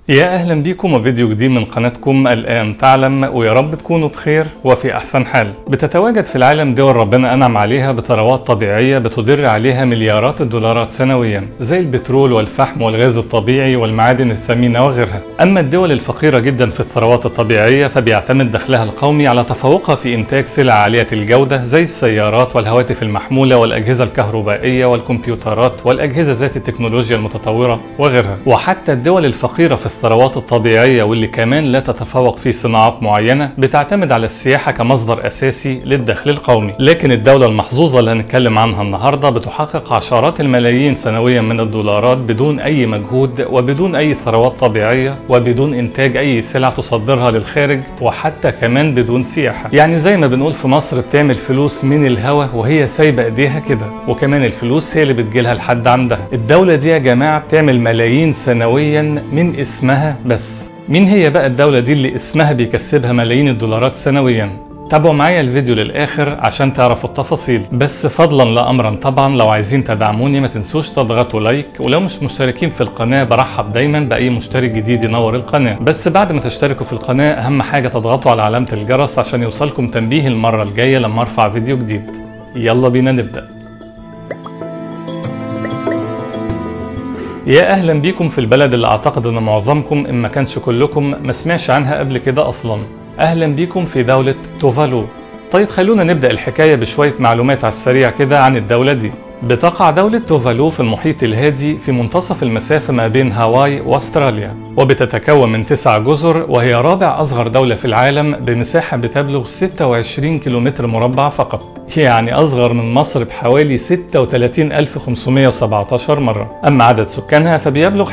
يا اهلا بيكم وفيديو جديد من قناتكم الان تعلم ويا رب تكونوا بخير وفي احسن حال بتتواجد في العالم دول ربنا انعم عليها بثروات طبيعيه بتدر عليها مليارات الدولارات سنويا زي البترول والفحم والغاز الطبيعي والمعادن الثمينه وغيرها اما الدول الفقيره جدا في الثروات الطبيعيه فبيعتمد دخلها القومي على تفوقها في انتاج سلع عاليه الجوده زي السيارات والهواتف المحموله والاجهزه الكهربائيه والكمبيوترات والاجهزه ذات التكنولوجيا المتطوره وغيرها وحتى الدول الفقيره في الثروات الطبيعية واللي كمان لا تتفوق في صناعات معينة بتعتمد على السياحة كمصدر أساسي للدخل القومي لكن الدولة المحظوظة اللي هنتكلم عنها النهاردة بتحقق عشرات الملايين سنويا من الدولارات بدون أي مجهود وبدون أي ثروات طبيعية وبدون إنتاج أي سلع تصدرها للخارج وحتى كمان بدون سياحة يعني زي ما بنقول في مصر بتعمل فلوس من الهوا وهي سايبة إيديها كده وكمان الفلوس هي اللي بتجيلها لحد عندها الدولة دي يا جماعة بتعمل ملايين سنويا من اسمها اسمها بس مين هي بقى الدولة دي اللي اسمها بيكسبها ملايين الدولارات سنويا تابعوا معايا الفيديو للآخر عشان تعرفوا التفاصيل بس فضلا لا أمرا طبعا لو عايزين تدعموني ما تنسوش تضغطوا لايك ولو مش مشتركين في القناة برحب دايما بأي مشترك جديد ينور القناة بس بعد ما تشتركوا في القناة أهم حاجة تضغطوا على علامة الجرس عشان يوصلكم تنبيه المرة الجاية لما أرفع فيديو جديد يلا بينا نبدأ يا اهلا بيكم في البلد اللي اعتقد ان معظمكم ان ما كانش كلكم ما سمعش عنها قبل كده اصلا اهلا بيكم في دولة توفالو طيب خلونا نبدأ الحكاية بشوية معلومات على السريع كده عن الدولة دي بتقع دولة توفالو في المحيط الهادي في منتصف المسافة ما بين هاواي واستراليا وبتتكون من تسع جزر وهي رابع أصغر دولة في العالم بمساحة بتبلغ 26 كيلومتر مربع فقط يعني أصغر من مصر بحوالي 36517 مرة أما عدد سكانها فبيبلغ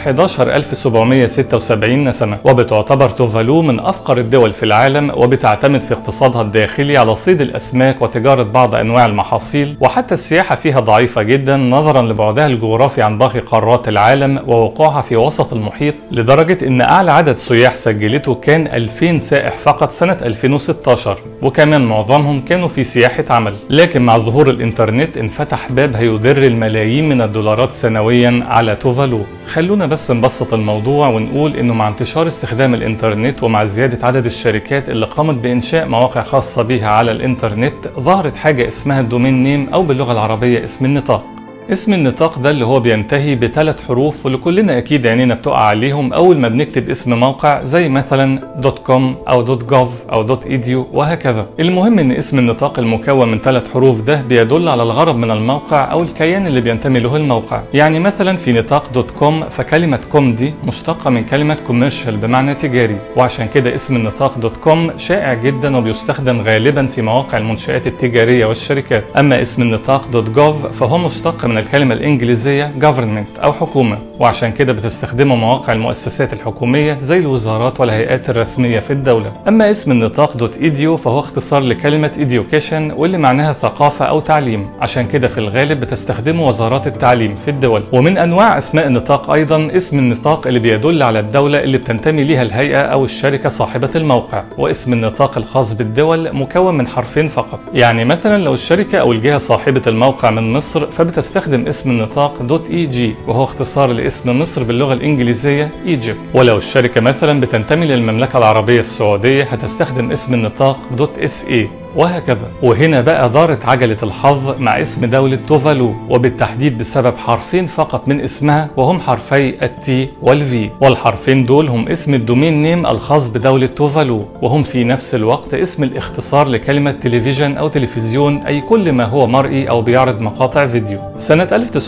11776 نسمة وبتعتبر توفالو من أفقر الدول في العالم وبتعتمد في اقتصادها الداخلي على صيد الأسماك وتجارة بعض أنواع المحاصيل وحتى السياحة فيها ضعيفة جدا نظرا لبعدها الجغرافي عن باقي قارات العالم ووقوعها في وسط المحيط لدرجة إن أعلى عدد سياح سجلته كان 2000 سائح فقط سنة 2016 وكمان معظمهم كانوا في سياحة عمل لكن مع ظهور الانترنت انفتح باب هيدر الملايين من الدولارات سنويا على توفالو خلونا بس نبسط الموضوع ونقول انه مع انتشار استخدام الانترنت ومع زيادة عدد الشركات اللي قامت بانشاء مواقع خاصة بها على الانترنت ظهرت حاجة اسمها الدومين نيم او باللغة العربية اسم النطاق اسم النطاق ده اللي هو بينتهي بثلاث حروف واللي كلنا اكيد عينينا بتقع عليهم اول ما بنكتب اسم موقع زي مثلا دوت كوم او دوت جوف او دوت ايديو وهكذا المهم ان اسم النطاق المكون من ثلاث حروف ده بيدل على الغرض من الموقع او الكيان اللي بينتمي له الموقع يعني مثلا في نطاق دوت كوم فكلمة كوم دي مشتقة من كلمة كوميرشال بمعنى تجاري وعشان كده اسم النطاق دوت كوم شائع جدا وبيستخدم غالبا في مواقع المنشآت التجارية والشركات اما اسم النطاق دوت جوف فهو مشتق من الكلمة الإنجليزية government أو حكومة وعشان كده بتستخدمه مواقع المؤسسات الحكومية زي الوزارات والهيئات الرسمية في الدولة أما اسم النطاق دوت إيديو فهو اختصار لكلمة education واللي معناها ثقافة أو تعليم عشان كده في الغالب بتستخدمه وزارات التعليم في الدول ومن أنواع أسماء النطاق أيضا اسم النطاق اللي بيدل على الدولة اللي بتنتمي ليها الهيئة أو الشركة صاحبة الموقع واسم النطاق الخاص بالدول مكون من حرفين فقط يعني مثلا لو الشركة أو الجهة صاحبة الموقع من مصر فبتستخدم اسم النطاق دوت اي جي وهو اختصار لاسم مصر باللغه الانجليزيه ايجيبت ولو الشركه مثلا بتنتمي للمملكه العربيه السعوديه هتستخدم اسم النطاق دوت اس اي وهكذا وهنا بقى دارت عجلة الحظ مع اسم دولة توفالو وبالتحديد بسبب حرفين فقط من اسمها وهم حرفي التي والفي والحرفين دول هم اسم الدومين نيم الخاص بدولة توفالو وهم في نفس الوقت اسم الاختصار لكلمة تلفزيون أو تلفزيون أي كل ما هو مرئي أو بيعرض مقاطع فيديو سنة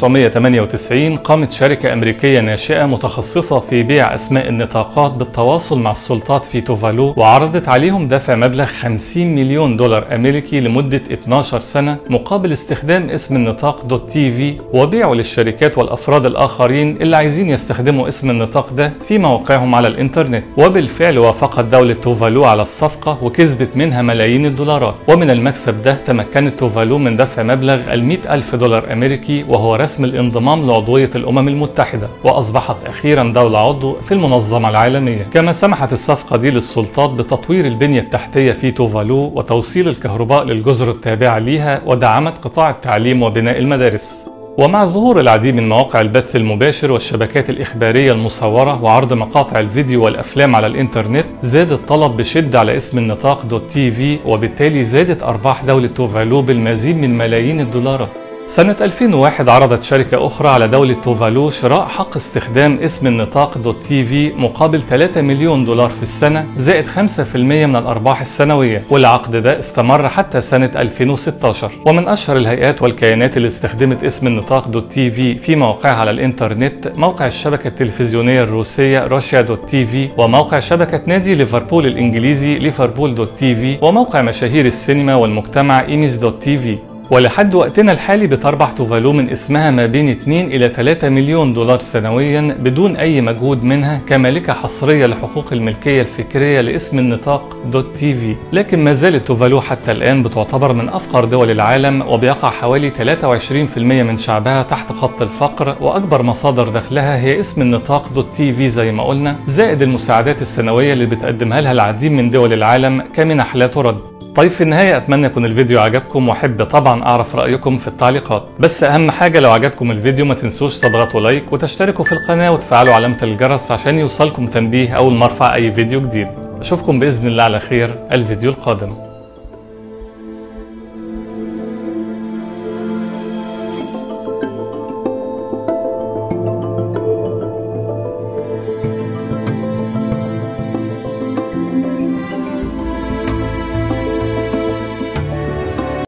1998 قامت شركة أمريكية ناشئة متخصصة في بيع أسماء النطاقات بالتواصل مع السلطات في توفالو وعرضت عليهم دفع مبلغ 50 مليون دولار دولار أمريكي لمدة 12 سنة مقابل استخدام اسم النطاق دوت تي في وبيعه للشركات والأفراد الآخرين اللي عايزين يستخدموا اسم النطاق ده في مواقعهم على الإنترنت وبالفعل وافقت دولة توفالو على الصفقة وكسبت منها ملايين الدولارات ومن المكسب ده تمكنت توفالو من دفع مبلغ ال ألف دولار أمريكي وهو رسم الانضمام لعضوية الأمم المتحدة وأصبحت أخيرا دولة عضو في المنظمة العالمية كما سمحت الصفقة دي للسلطات بتطوير البنية التحتية في توفالو وتوصيل توصيل الكهرباء للجزر التابعة ليها ودعمت قطاع التعليم وبناء المدارس ومع ظهور العديد من مواقع البث المباشر والشبكات الإخبارية المصورة وعرض مقاطع الفيديو والأفلام على الإنترنت زاد الطلب بشدة على اسم النطاق دوت تي في وبالتالي زادت أرباح دولة توفالو بالمزيد من ملايين الدولارات سنة 2001 عرضت شركة أخرى على دولة توفالو شراء حق استخدام اسم النطاق دوت تي في مقابل 3 مليون دولار في السنة زائد 5% من الأرباح السنوية والعقد ده استمر حتى سنة 2016 ومن أشهر الهيئات والكيانات اللي استخدمت اسم النطاق دوت تي في في مواقعها على الإنترنت موقع الشبكة التلفزيونية الروسية روسيا دوت تي في وموقع شبكة نادي ليفربول الإنجليزي ليفربول دوت تي في وموقع مشاهير السينما والمجتمع إيميز دوت تي في ولحد وقتنا الحالي بتربح توفالو من اسمها ما بين 2 إلى 3 مليون دولار سنويا بدون أي مجهود منها كمالكة حصرية لحقوق الملكية الفكرية لاسم النطاق دوت تي في لكن ما زالت توفالو حتى الآن بتعتبر من أفقر دول العالم وبيقع حوالي 23% من شعبها تحت خط الفقر وأكبر مصادر دخلها هي اسم النطاق دوت تي في زي ما قلنا زائد المساعدات السنوية اللي بتقدمها لها العديد من دول العالم كمنح لا ترد طيب في النهاية أتمنى يكون الفيديو عجبكم وأحب طبعا أعرف رأيكم في التعليقات بس أهم حاجة لو عجبكم الفيديو ما تنسوش تضغطوا لايك وتشتركوا في القناة وتفعلوا علامة الجرس عشان يوصلكم تنبيه أول ما أرفع أي فيديو جديد أشوفكم بإذن الله على خير الفيديو القادم